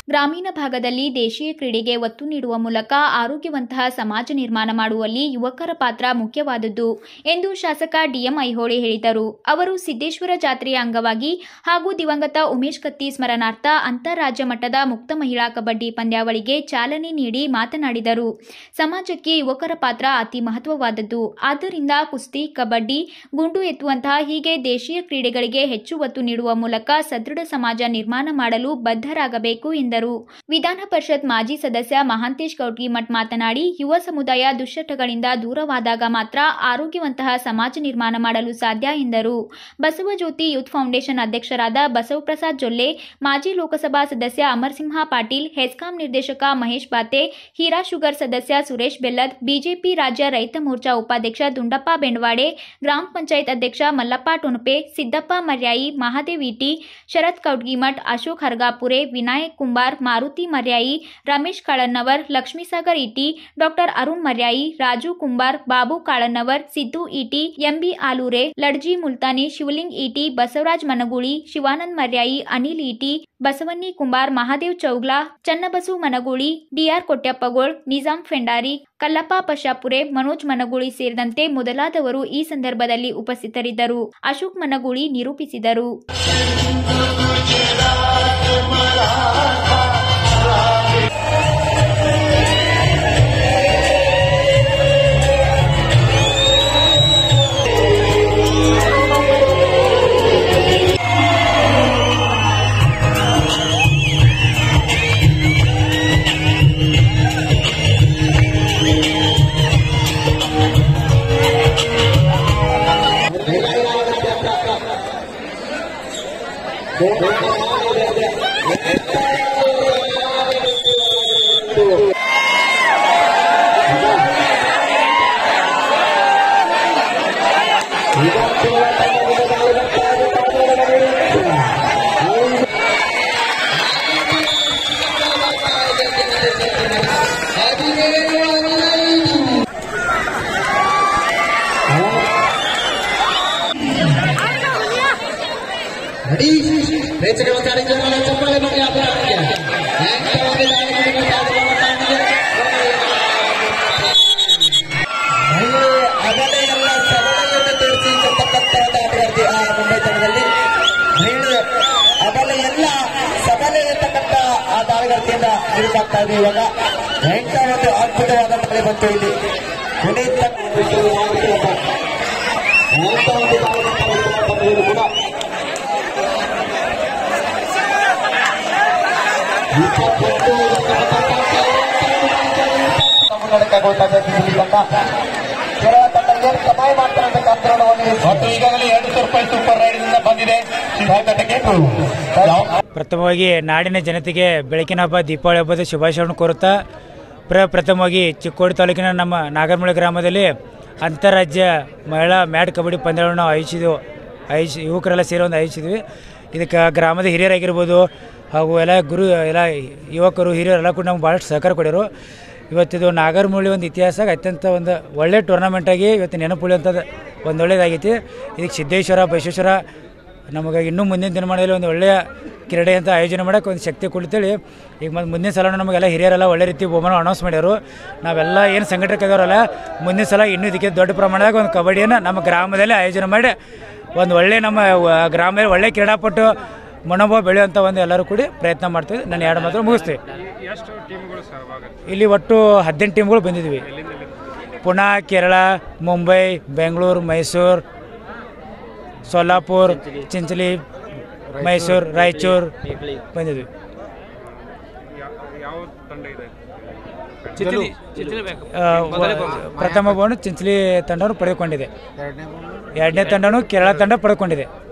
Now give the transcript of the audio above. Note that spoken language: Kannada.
ಗ್ರಾಮೀಣ ಭಾಗದಲ್ಲಿ ದೇಶೀಯ ಕ್ರೀಡೆಗೆ ಒತ್ತು ನೀಡುವ ಮೂಲಕ ಆರೋಗ್ಯವಂತಹ ಸಮಾಜ ನಿರ್ಮಾಣ ಮಾಡುವಲ್ಲಿ ಯುವಕರ ಪಾತ್ರ ಮುಖ್ಯವಾದುದು ಎಂದು ಶಾಸಕ ಡಿಎಂ ಐಹೊಳೆ ಹೇಳಿದರು ಅವರು ಸಿದ್ದೇಶ್ವರ ಜಾತ್ರೆಯ ಅಂಗವಾಗಿ ಹಾಗೂ ದಿವಂಗತ ಉಮೇಶ್ ಕತ್ತಿ ಸ್ಮರಣಾರ್ಥ ಅಂತಾರಾಜ್ಯ ಮಟ್ಟದ ಮುಕ್ತ ಮಹಿಳಾ ಕಬಡ್ಡಿ ಪಂದ್ಯಾವಳಿಗೆ ಚಾಲನೆ ನೀಡಿ ಮಾತನಾಡಿದರು ಸಮಾಜಕ್ಕೆ ಯುವಕರ ಪಾತ್ರ ಅತಿ ಮಹತ್ವವಾದದ್ದು ಆದ್ದರಿಂದ ಕುಸ್ತಿ ಕಬಡ್ಡಿ ಗುಂಡು ಎತ್ತುವಂತಹ ಹೀಗೆ ದೇಶೀಯ ಕ್ರೀಡೆಗಳಿಗೆ ಹೆಚ್ಚು ಒತ್ತು ನೀಡುವ ಮೂಲಕ ಸದೃಢ ಸಮಾಜ ನಿರ್ಮಾಣ ಮಾಡಲು ಬದ್ಧರಾಗಬೇಕು ಎಂದರು ವಿಧಾನ ಪರಿಷತ್ ಮಾಜಿ ಸದಸ್ಯ ಮಹಾಂತೇಶ್ ಕೌಟ್ಗಿಮಠ್ ಮಾತನಾಡಿ ಯುವ ಸಮುದಾಯ ದುಶ್ಚಟಗಳಿಂದ ದೂರವಾದಾಗ ಮಾತ್ರ ಆರೋಗ್ಯವಂತಹ ಸಮಾಜ ನಿರ್ಮಾಣ ಮಾಡಲು ಸಾಧ್ಯ ಎಂದರು ಬಸವಜ್ಯೋತಿ ಯೂತ್ ಫೌಂಡೇಶನ್ ಅಧ್ಯಕ್ಷರಾದ ಬಸವಪ್ರಸಾದ್ ಜೊಲ್ಲೆ ಮಾಜಿ ಲೋಕಸಭಾ ಸದಸ್ಯ ಅಮರ್ಸಿಂಹ ಪಾಟೀಲ್ ಹೆಸ್ಕಾಂ ನಿರ್ದೇಶಕ ಮಹೇಶ್ ಬಾತೆ ಹೀರಾ ಶುಗರ್ ಸದಸ್ಯ ಸುರೇಶ್ ಬೆಲ್ಲದ್ ಬಿಜೆಪಿ ರಾಜ್ಯ ರೈತ ಮೋರ್ಚಾ ಉಪಾಧ್ಯಕ್ಷ ದುಂಡಪ್ಪ ಬೆಂಡವಾಡೆ ಗ್ರಾಮ ಪಂಚಾಯತ್ ಅಧ್ಯಕ್ಷ Mallappa Tonape Siddappa Maryayi Mahadev Iti Sharath Koudgimath Ashok Hargapure Vinayak Kumbar Maruti Maryayi Ramesh Kalannavar Lakshmisagar Iti doctor Arun Maryayi Raju Kumbar Babu Kalannavar Siddu Iti MB Alure Ladji Multani Shivaling Iti Basavaraj Managuli Shivanand Maryayi Anil Iti Basavanni Kumbar Mahadev Chougla Channabasu Managuli DR Kotyappagol Nizam Fendari Kallappa Pashapure Manoj Managuli ಸೇರಿದಂತೆ ಮೊದಲಾದವರು ಈ ಸಂದರ್ಭದಲ್ಲಿ ಉಪಸ್ಥಿತರಿದ್ದರು ಅಶೋಕ್ ಮನಗೂಳಿ ನಿರೂಪಿಸಿದರು ರೆಡಿ ಪ್ರೇಕ್ಷಕರ ಕಾರ್ಯಕ್ರಮ ಚಪ್ಪಾಳೆ ಮಾಡಿ ಅಪರಾಧಿಗೆ ಅಗಲೆಲ್ಲ ಸಬಲೆಯನ್ನು ತೋರಿಸಿರ್ತಕ್ಕಂಥ ಅಭ್ಯರ್ಥಿ ಆ ಮುಂಬೈ ತಂಡದಲ್ಲಿ ಮಹಿಳೆ ಅಗಲೆ ಎಲ್ಲ ಸಬಲೆ ಇರ್ತಕ್ಕಂಥ ಆ ದಾಳಿಗಾರ್ತಿಯಿಂದ ನಿರೂಪಾಗ್ತಾ ಇದೆ ಇವಾಗ ಎಂಟ ಒಂದು ಅದ್ಭುತವಾದ ಮಳೆ ಬಂತು ಇಲ್ಲಿ ಪುನೀತ್ ಅಂತ ಒಂದು ದಾಳಿಗಾರ್ತಿ ಕೂಡ ಮತ್ತು ಈಗಾಗಲೇ ಎರಡು ಸಾವಿರ ರೂಪಾಯಿ ಸೂಪರ್ ರೈಡ್ನಿಂದ ಬಂದಿದೆ ಶಿವಘಟ್ಟಕ್ಕೆ ಪ್ರಥಮವಾಗಿ ನಾಡಿನ ಜನತೆಗೆ ಬೆಳಕಿನ ಹಬ್ಬ ದೀಪಾವಳಿ ಹಬ್ಬದ ಶುಭಾಶಯವನ್ನು ಕೋರುತ್ತಾ ಪ್ರ ಪ್ರಥಮವಾಗಿ ಚಿಕ್ಕೋಡಿ ತಾಲೂಕಿನ ನಮ್ಮ ನಾಗರಮೂಳೆ ಗ್ರಾಮದಲ್ಲಿ ಅಂತಾರಾಜ್ಯ ಮಹಿಳಾ ಮ್ಯಾಟ್ ಕಬಡ್ಡಿ ಪಂದ್ಯಗಳನ್ನು ಆಯೋಜಿಸಿದೆವು ಆಯೋಜಿಸಿ ಯುವಕರೆಲ್ಲ ಸೇರಿ ಒಂದು ಆಯೋಜಿಸಿದ್ವಿ ಇದಕ್ಕೆ ಗ್ರಾಮದ ಹಿರಿಯರಾಗಿರ್ಬೋದು ಹಾಗೂ ಎಲ್ಲ ಗುರು ಎಲ್ಲ ಯುವಕರು ಹಿರಿಯರೆಲ್ಲ ಕೂಡ ನಮ್ಗೆ ಭಾಳಷ್ಟು ಸಹಕಾರ ಕೊಡ್ಯಾರು ಇವತ್ತಿದು ನಾಗರಮೂಳಿ ಒಂದು ಇತಿಹಾಸ ಅತ್ಯಂತ ಒಂದು ಒಳ್ಳೆ ಟೂರ್ನಮೆಂಟಾಗಿ ಇವತ್ತು ನೆನಪುಳಿಯುವಂಥದ್ದು ಒಂದು ಒಳ್ಳೇದಾಗೈತಿ ಇದಕ್ಕೆ ಸಿದ್ದೇಶ್ವರ ಬಸವೇಶ್ವರ ನಮಗೆ ಇನ್ನೂ ಮುಂದಿನ ದಿನಮಾನದಲ್ಲಿ ಒಂದು ಒಳ್ಳೆಯ ಕ್ರೀಡೆ ಅಂತ ಆಯೋಜನೆ ಮಾಡೋಕೆ ಒಂದು ಶಕ್ತಿ ಕೊಡ್ತೇಳಿ ಈಗ ಮತ್ತು ಮುಂದಿನ ಸಲ ನಮಗೆಲ್ಲ ಹಿರಿಯರೆಲ್ಲ ಒಳ್ಳೆ ರೀತಿ ಬಹುಮಾನ ಅನೌನ್ಸ್ ಮಾಡ್ಯಾರು ನಾವೆಲ್ಲ ಏನು ಸಂಘಟಕರಲ್ಲ ಮುಂದಿನ ಸಲ ಇನ್ನೂ ಇದಕ್ಕೆ ದೊಡ್ಡ ಪ್ರಮಾಣದಾಗ ಒಂದು ಕಬಡ್ಡಿಯನ್ನು ನಮ್ಮ ಗ್ರಾಮದಲ್ಲಿ ಆಯೋಜನೆ ಮಾಡಿ ಒಂದು ಒಳ್ಳೆ ನಮ್ಮ ವ- ಗ್ರಾಮದಲ್ಲಿ ಒಳ್ಳೆ ಕ್ರೀಡಾಪಟು ಮನೋಭಾವ ಬೆಳೆಯುವಂಥ ಒಂದು ಎಲ್ಲರೂ ಕೂಡಿ ಪ್ರಯತ್ನ ಮಾಡ್ತೀವಿ ನಾನು ಎರಡು ಮಾತ್ರ ಮುಗಿಸ್ತೀವಿ ಇಲ್ಲಿ ಒಟ್ಟು ಹದಿನೆಂಟು ಟೀಮ್ಗಳು ಬಂದಿದ್ವಿ ಪುಣೆ ಕೇರಳ ಮುಂಬೈ ಬೆಂಗಳೂರು ಮೈಸೂರು ಸೊಲ್ಲಾಪುರ್ ಚಿಂಚಲಿ ಮೈಸೂರು ರಾಯಚೂರು ಬಂದಿದ್ವಿ ಆ, ವ- ಪ್ರಥಮ ಬಹುಮಾನ ಚಿಂಚಲಿ ತಂಡವನ್ನು ಪಡೆದುಕೊಂಡಿದೆ ಎರಡನೇ ತಂಡನು ಕೇರಳ ತಂಡ ಪಡೆದುಕೊಂಡಿದೆ